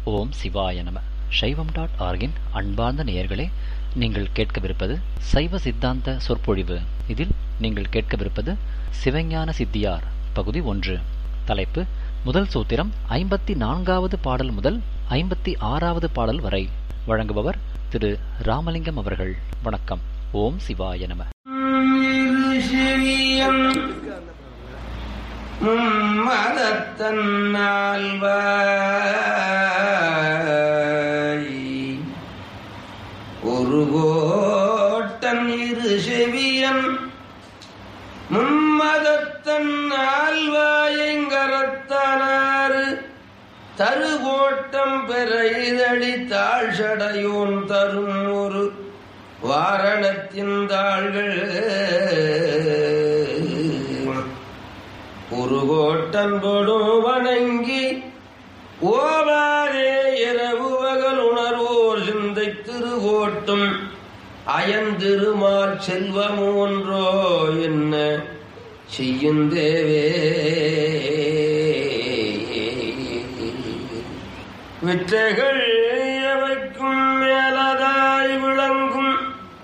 ஓம் சிவாய நம சைவம் டாட் ஆர்கின் அன்பார்ந்த நேயர்களே நீங்கள் கேட்கவிருப்பது சைவ சித்தாந்த சொற்பொழிவு இதில் நீங்கள் கேட்கவிருப்பது சிவஞான சித்தியார் பகுதி ஒன்று தலைப்பு முதல் சூத்திரம் ஐம்பத்தி நான்காவது பாடல் முதல் ஐம்பத்தி ஆறாவது பாடல் வரை வழங்குபவர் திரு ராமலிங்கம் அவர்கள் வணக்கம் ஓம் சிவாய நம சிவியம் மதத்தன்னால்வாய் ஒரு கோட்டன் இரு செவியன் மும்மதத்தன் ஆழ்வாயங்கரத்தானாறு தருகோட்டம் பெற இதழி தாழ்சடையோன் தரும் ஒரு வாரணத்தின் தாள்கள் ஒரு கோட்டன் கொடும் வணங்கி ஓவாதே இரவு பகல் உணர்வோர் சிந்தை திருகோட்டும் அயந்திருமால் செல்வம் ஒன்றோ என்ன செய்யுந்தேவே வித்தைகள் எவைக்கும் மேலதாய் விளங்கும்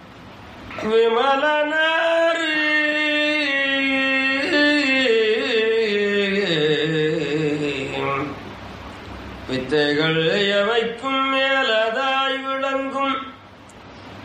விமலனாரி வித்தைகள் எவைக்கும்